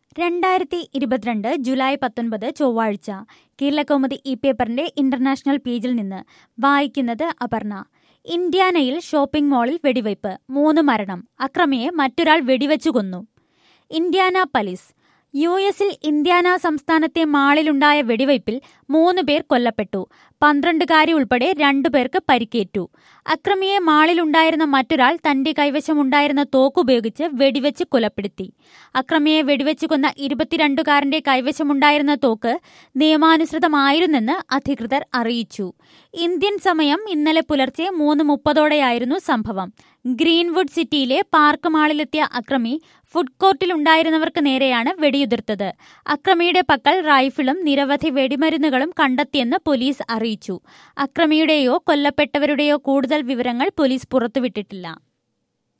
രണ്ടായിരത്തി ഇരുപത്തിരണ്ട് ജൂലൈ പത്തൊൻപത് ചൊവ്വാഴ്ച കേരളകൗമുദി ഈ പേപ്പറിന്റെ ഇന്റർനാഷണൽ പേജിൽ നിന്ന് വായിക്കുന്നത് അപർണ ഇന്ത്യാനയിൽ ഷോപ്പിംഗ് മാളിൽ വെടിവയ്പ് മൂന്ന് മരണം അക്രമിയെ മറ്റൊരാൾ വെടിവെച്ചു കൊന്നു ഇന്ത്യാന പലീസ് യു എസിൽ ഇന്ത്യാന സംസ്ഥാനത്തെ മാളിലുണ്ടായ വെടിവയ്പിൽ മൂന്ന് പേർ കൊല്ലപ്പെട്ടു പന്ത്രണ്ടുകാരി ഉൾപ്പെടെ രണ്ടുപേർക്ക് പരിക്കേറ്റു അക്രമിയെ മാളിലുണ്ടായിരുന്ന മറ്റൊരാൾ തന്റെ കൈവശമുണ്ടായിരുന്ന തോക്കുപയോഗിച്ച് വെടിവെച്ച് കൊലപ്പെടുത്തി അക്രമിയെ വെടിവെച്ച് കൊന്ന ഇരുപത്തിരണ്ടുകാരന്റെ കൈവശമുണ്ടായിരുന്ന തോക്ക് നിയമാനുസൃതമായിരുന്നെന്ന് അധികൃതർ അറിയിച്ചു ഇന്ത്യൻ സമയം ഇന്നലെ പുലർച്ചെ മൂന്ന് മുപ്പതോടെയായിരുന്നു സംഭവം ഗ്രീൻവുഡ് സിറ്റിയിലെ പാർക്ക് മാളിലെത്തിയ അക്രമി ഫുഡ് കോർട്ടിലുണ്ടായിരുന്നവർക്ക് നേരെയാണ് വെടിയുതിർത്തത് അക്രമിയുടെ പക്കൽ റൈഫിളും നിരവധി വെടിമരുന്നുകളും കണ്ടെത്തിയെന്ന് പോലീസ് അറിയിച്ചു അക്രമിയുടെയോ കൊല്ലപ്പെട്ടവരുടെയോ കൂടുതൽ വിവരങ്ങൾ പോലീസ് പുറത്തുവിട്ടിട്ടില്ല